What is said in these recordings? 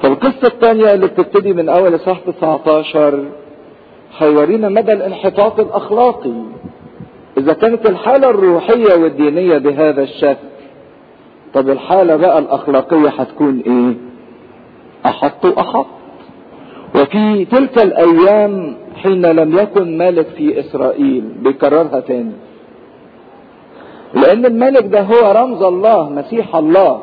فالقصة الثانية اللي بتبتدي من أول صح 19 هيورينا مدى الانحطاط الأخلاقي إذا كانت الحالة الروحية والدينية بهذا الشكل طب الحالة بقى الأخلاقية هتكون إيه؟ أحط وأحط وفي تلك الأيام حين لم يكن ملك في إسرائيل بيكررها تاني لأن الملك ده هو رمز الله مسيح الله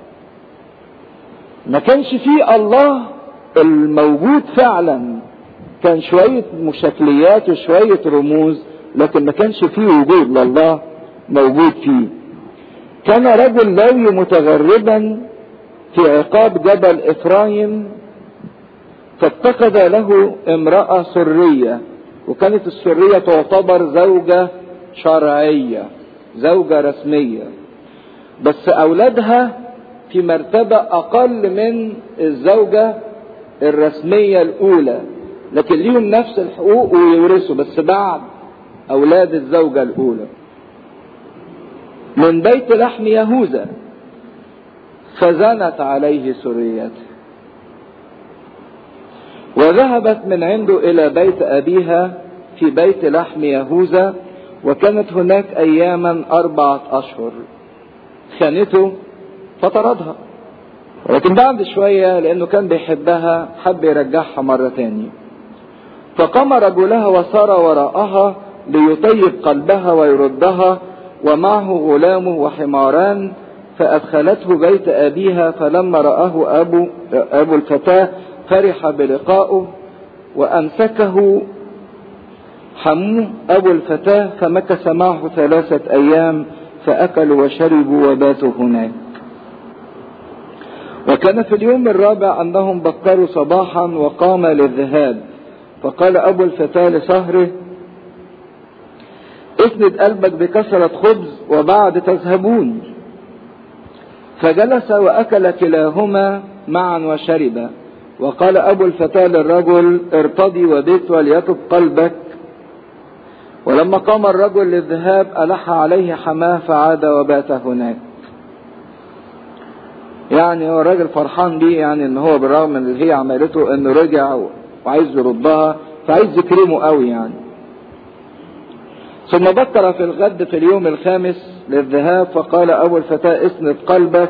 ما كانش فيه الله الموجود فعلا كان شوية مشكليات وشوية رموز لكن ما كانش فيه وجود لله موجود فيه كان رجل لاوي متغربا في عقاب جبل افرايم فاتخذ له امرأة سرية وكانت السرية تعتبر زوجة شرعية زوجة رسمية بس اولادها في مرتبة اقل من الزوجة الرسمية الاولى لكن ليهم نفس الحقوق ويورثوا بس بعد اولاد الزوجة الاولى من بيت لحم يهوذا فزنت عليه سريته وذهبت من عنده الى بيت ابيها في بيت لحم يهوذا وكانت هناك اياما اربعة اشهر خانته فطردها لكن بعد شوية لانه كان بيحبها حب يرجعها مرة تاني فقام رجلها وسار وراءها ليطيب قلبها ويردها ومعه غلامه وحماران فأدخلته بيت أبيها فلما رآه أبو, أبو الفتاة فرح بلقائه وأمسكه حموه أبو الفتاة فمكث معه ثلاثة أيام فأكلوا وشربوا وباتوا هناك وكان في اليوم الرابع أنهم بكروا صباحا وقام للذهاب فقال أبو الفتاة لصهره اسند قلبك بكثرة خبز وبعد تذهبون فجلس وأكل كلاهما معا وشربا وقال أبو الفتاة للرجل ارتضي وبت وليطب قلبك ولما قام الرجل للذهاب ألح عليه حماه فعاد وبات هناك يعني هو الراجل فرحان بيه يعني ان هو بالرغم من اللي هي عملته انه رجع وعايز يردها فعايز يكرمه قوي يعني ثم بكر في الغد في اليوم الخامس للذهاب فقال ابو الفتاة اسند قلبك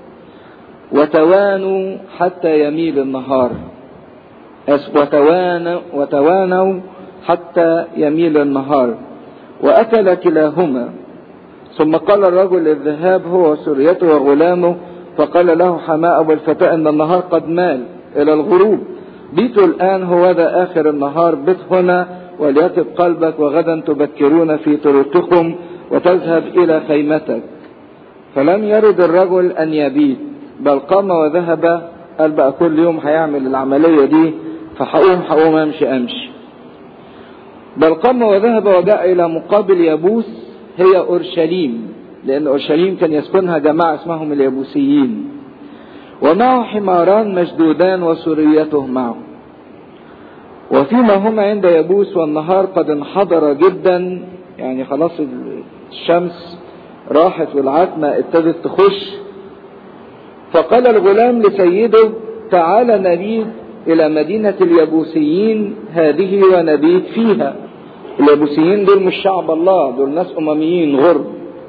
وتوانوا حتى يميل النهار وتوانوا, وتوانوا حتى يميل النهار واكل كلاهما ثم قال الرجل للذهاب هو وسريته وغلامه فقال له حماء ابو الفتاة ان النهار قد مال الى الغروب بيتوا الان هو ذا اخر النهار بت هنا وليطب قلبك وغدا تبكرون في طرقكم وتذهب الى خيمتك فلم يرد الرجل ان يبيت بل قام وذهب قال بقى كل يوم هيعمل العملية دي فحقوم حقوم امشي امشي بل قام وذهب وجاء الى مقابل يابوس هي اورشليم لان اورشليم كان يسكنها جماعة اسمهم اليابوسيين ومعه حماران مشدودان وسريته معه وفيما هم عند يبوس والنهار قد انحدر جدا يعني خلاص الشمس راحت والعتمة ابتدت تخش فقال الغلام لسيده تعال نبيت الى مدينة اليبوسيين هذه ونبيت فيها اليبوسيين دول مش شعب الله دول ناس امميين غرب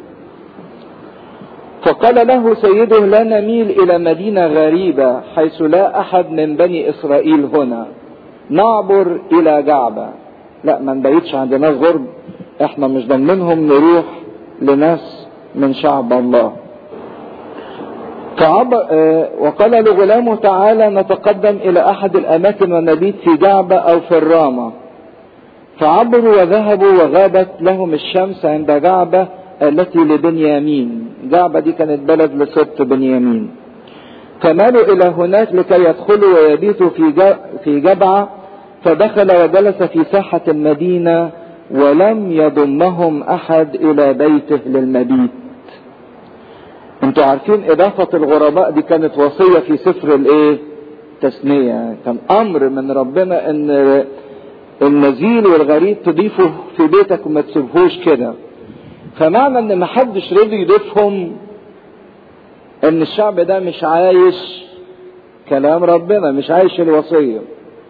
فقال له سيده لا نميل الى مدينة غريبة حيث لا احد من بني اسرائيل هنا نعبر الى جعبة لا ما نبيتش عند ناس غرب احنا مش ضمنهم نروح لناس من شعب الله فعب... وقال لغلامه تعالى نتقدم الى احد الاماكن ونبيت في جعبة او في الرامة فعبروا وذهبوا وغابت لهم الشمس عند جعبة التي لبنيامين جعبة دي كانت بلد لست بنيامين فمالوا الى هناك لكي يدخلوا ويبيتوا في في جبعة فدخل وجلس في ساحة المدينة ولم يضمهم احد الى بيته للمبيت انتوا عارفين اضافة الغرباء دي كانت وصية في سفر الايه تثنية كان امر من ربنا ان النزيل والغريب تضيفه في بيتك وما تسيبهوش كده فمعنى ان محدش رضي يضيفهم ان الشعب ده مش عايش كلام ربنا مش عايش الوصية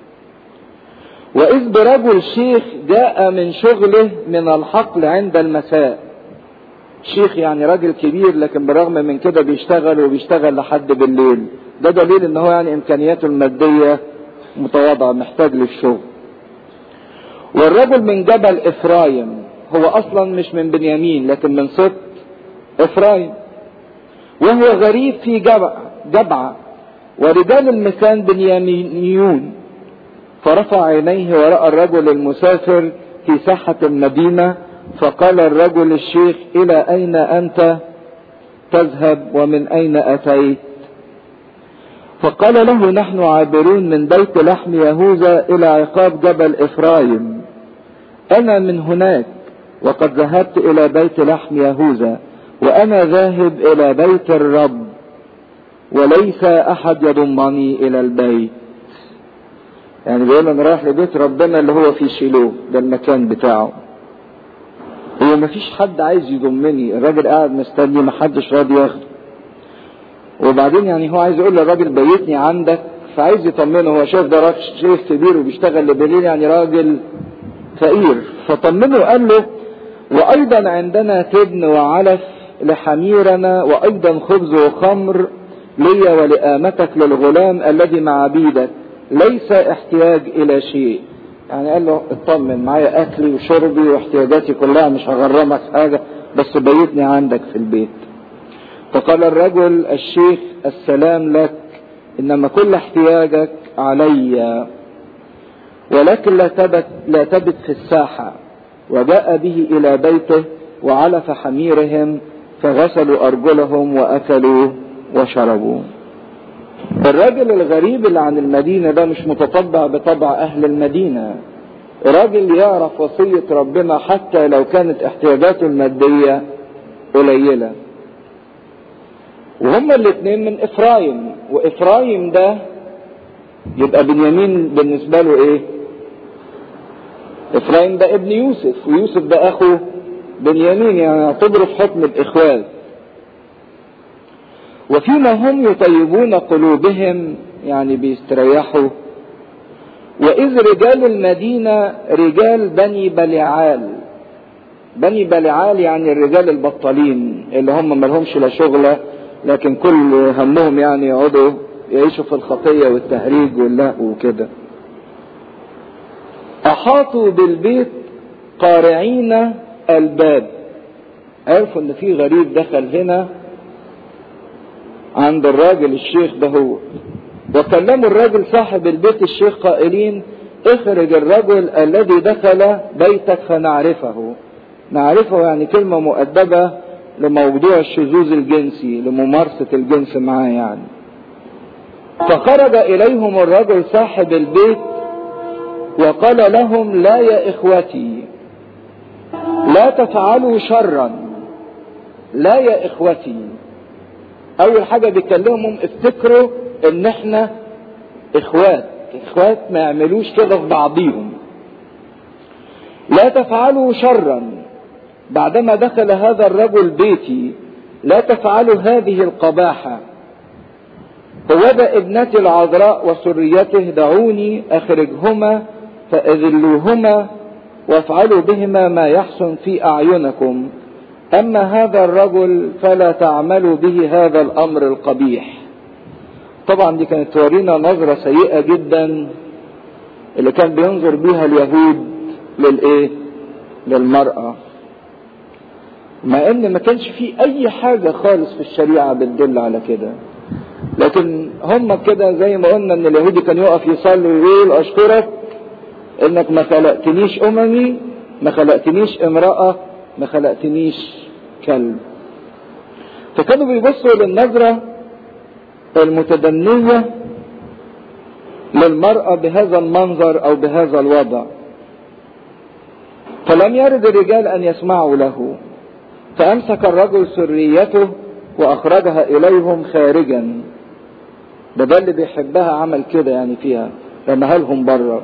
وإذ برجل شيخ جاء من شغله من الحقل عند المساء شيخ يعني راجل كبير لكن بالرغم من كده بيشتغل وبيشتغل لحد بالليل ده دليل ان هو يعني امكانياته المادية متواضعة محتاج للشغل والرجل من جبل افرايم هو اصلا مش من بنيامين لكن من سبط افرايم وهو غريب في جبع جبعة ورجال المكان بنيامينيون فرفع عينيه ورأى الرجل المسافر في ساحة المدينة فقال الرجل الشيخ إلى أين أنت تذهب ومن أين أتيت فقال له نحن عابرون من بيت لحم يهوذا إلى عقاب جبل إفرايم أنا من هناك وقد ذهبت إلى بيت لحم يهوذا وأنا ذاهب إلى بيت الرب وليس أحد يضمني إلى البيت يعني بيقول أنا رايح لبيت ربنا اللي هو في شيلوه ده المكان بتاعه هو مفيش حد عايز يضمني الراجل قاعد مستني محدش راضي ياخده وبعدين يعني هو عايز يقول للراجل بيتني عندك فعايز يطمنه هو شايف ده راجل شيخ كبير وبيشتغل لبليل يعني راجل فقير فطمنه وقال له وايضا عندنا تبن وعلف لحميرنا وايضا خبز وخمر لي ولآمتك للغلام الذي مع عبيدك ليس احتياج الى شيء يعني قال له اطمن معايا اكلي وشربي واحتياجاتي كلها مش هغرمك حاجه بس بيتني عندك في البيت فقال الرجل الشيخ السلام لك انما كل احتياجك علي ولكن لا تبت لا تبت في الساحه وجاء به الى بيته وعلف حميرهم فغسلوا ارجلهم واكلوا وشربوا الراجل الغريب اللي عن المدينة ده مش متطبع بطبع أهل المدينة راجل يعرف وصية ربنا حتى لو كانت احتياجاته المادية قليلة وهما الاثنين من إفرايم وإفرايم ده يبقى بنيامين بالنسبة له إيه؟ إفرايم ده ابن يوسف ويوسف ده أخو بنيامين يعني يعتبره في حكم الإخوات وفيما هم يطيبون قلوبهم يعني بيستريحوا وإذ رجال المدينة رجال بني بلعال بني بلعال يعني الرجال البطالين اللي هم ملهمش لا شغلة لكن كل همهم يعني يقعدوا يعيشوا في الخطية والتهريج واللهو وكده أحاطوا بالبيت قارعين الباب عرفوا ان في غريب دخل هنا عند الراجل الشيخ ده هو وكلموا الراجل صاحب البيت الشيخ قائلين اخرج الرجل الذي دخل بيتك فنعرفه نعرفه يعني كلمة مؤدبة لموضوع الشذوذ الجنسي لممارسة الجنس معاه يعني فخرج إليهم الرجل صاحب البيت وقال لهم لا يا إخوتي لا تفعلوا شرا لا يا إخوتي اول حاجة بيكلمهم افتكروا ان احنا اخوات اخوات ما يعملوش كده في بعضيهم لا تفعلوا شرا بعدما دخل هذا الرجل بيتي لا تفعلوا هذه القباحة هوذا ابنتي العذراء وسريته دعوني اخرجهما فاذلوهما وافعلوا بهما ما يحسن في اعينكم أما هذا الرجل فلا تعملوا به هذا الأمر القبيح طبعا دي كانت تورينا نظرة سيئة جدا اللي كان بينظر بيها اليهود للإيه للمرأة مع ان ما كانش في اي حاجة خالص في الشريعة بتدل على كده لكن هم كده زي ما قلنا ان اليهودي كان يقف يصلي ويقول اشكرك انك ما خلقتنيش اممي ما خلقتنيش امرأة ما خلقتنيش كلب فكانوا بيبصوا للنظرة المتدنية للمرأة بهذا المنظر أو بهذا الوضع فلم يرد الرجال أن يسمعوا له فأمسك الرجل سريته وأخرجها إليهم خارجا ده ده اللي بيحبها عمل كده يعني فيها رماها لهم بره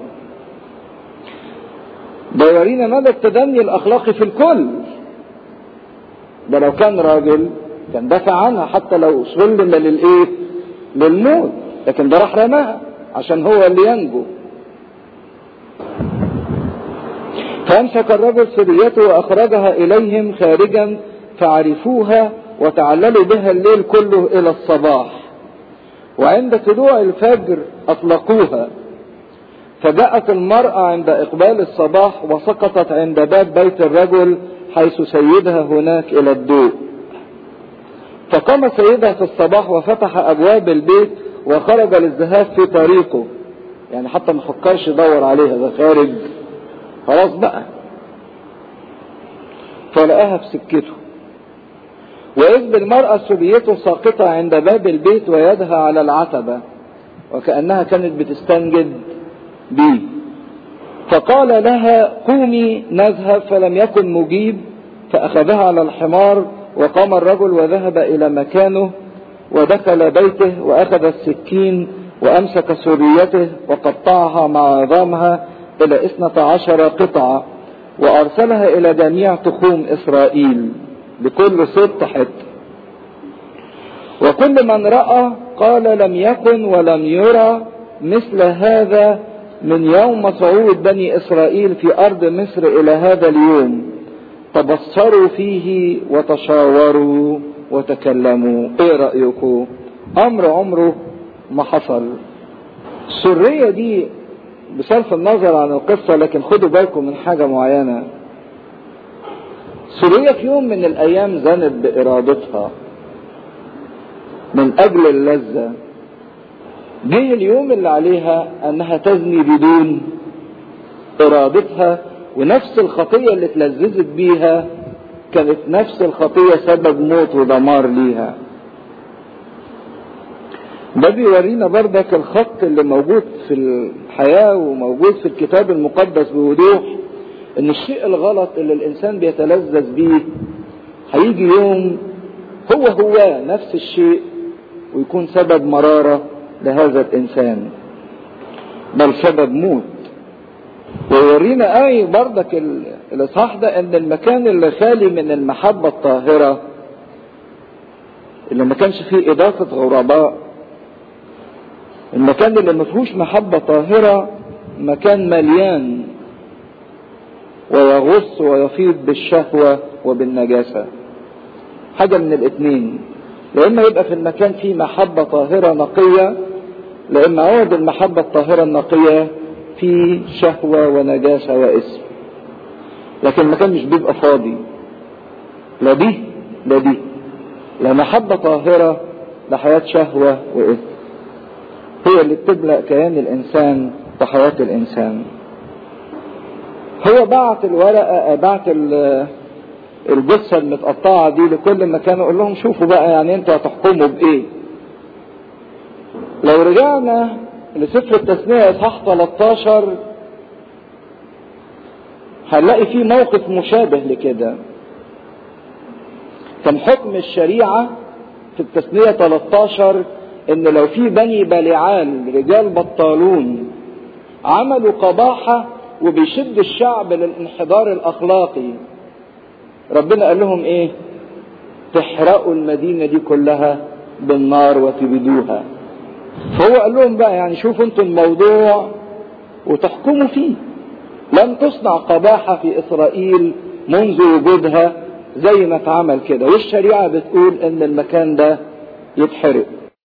ده يورينا مدى التدني الاخلاقي في الكل ده لو كان راجل كان دافع عنها حتى لو سلم للايه للموت لكن ده راح رماها عشان هو اللي ينجو فامسك الرجل سريته واخرجها اليهم خارجا فعرفوها وتعللوا بها الليل كله الى الصباح وعند طلوع الفجر اطلقوها فجاءت المرأة عند اقبال الصباح وسقطت عند باب بيت الرجل حيث سيدها هناك الى الضوء فقام سيدها في الصباح وفتح ابواب البيت وخرج للذهاب في طريقه يعني حتى ما فكرش يدور عليها ده خارج خلاص بقى فلقاها في سكته وإذ بالمرأة سبيته ساقطة عند باب البيت ويدها على العتبة وكأنها كانت بتستنجد بيه فقال لها قومي نذهب فلم يكن مجيب فأخذها على الحمار وقام الرجل وذهب إلى مكانه ودخل بيته وأخذ السكين وأمسك سريته وقطعها مع عظامها إلى اثنة عشر قطعة وأرسلها إلى جميع تخوم إسرائيل بكل ست حتة وكل من رأى قال لم يكن ولم يرى مثل هذا من يوم صعود بني إسرائيل في أرض مصر إلى هذا اليوم تبصروا فيه وتشاوروا وتكلموا ايه رأيكم امر عمره ما حصل السرية دي بصرف النظر عن القصة لكن خدوا بالكم من حاجة معينة سوريا في يوم من الايام زنت بارادتها من اجل اللذة جه اليوم اللي عليها انها تزني بدون ارادتها ونفس الخطية اللي اتلذذت بيها كانت نفس الخطية سبب موت ودمار ليها ده بيورينا بردك الخط اللي موجود في الحياة وموجود في الكتاب المقدس بوضوح ان الشيء الغلط اللي الانسان بيتلذذ بيه هيجي يوم هو هو نفس الشيء ويكون سبب مرارة لهذا الانسان بل سبب موت ويورينا آية بردك الإصحاح ده إن المكان اللي خالي من المحبة الطاهرة اللي ما كانش فيه إضافة غرباء المكان اللي ما فيهوش محبة طاهرة مكان مليان ويغص ويفيض بالشهوة وبالنجاسة حاجة من الاتنين يا إما يبقى في المكان فيه محبة طاهرة نقية لإما عوض المحبة الطاهرة النقية في شهوة ونجاسة واسم لكن المكان مش بيبقى فاضي لا دي لا دي لا محبة طاهرة لا حياة شهوة وإثم هي اللي بتملأ كيان الإنسان وحياة الإنسان هو بعت الورقة بعت الجثة المتقطعة دي لكل مكان يقول لهم شوفوا بقى يعني انتوا هتحكموا بإيه لو رجعنا لسفر التثنية إصحاح 13 هنلاقي فيه موقف مشابه لكده كان حكم الشريعة في التثنية 13 ان لو في بني بلعال رجال بطالون عملوا قباحة وبيشد الشعب للانحدار الاخلاقي ربنا قال لهم ايه تحرقوا المدينة دي كلها بالنار وتبيدوها فهو قال لهم بقى يعني شوفوا انتوا الموضوع وتحكموا فيه لم تصنع قباحة في إسرائيل منذ وجودها زي ما اتعمل كده والشريعة بتقول إن المكان ده يتحرق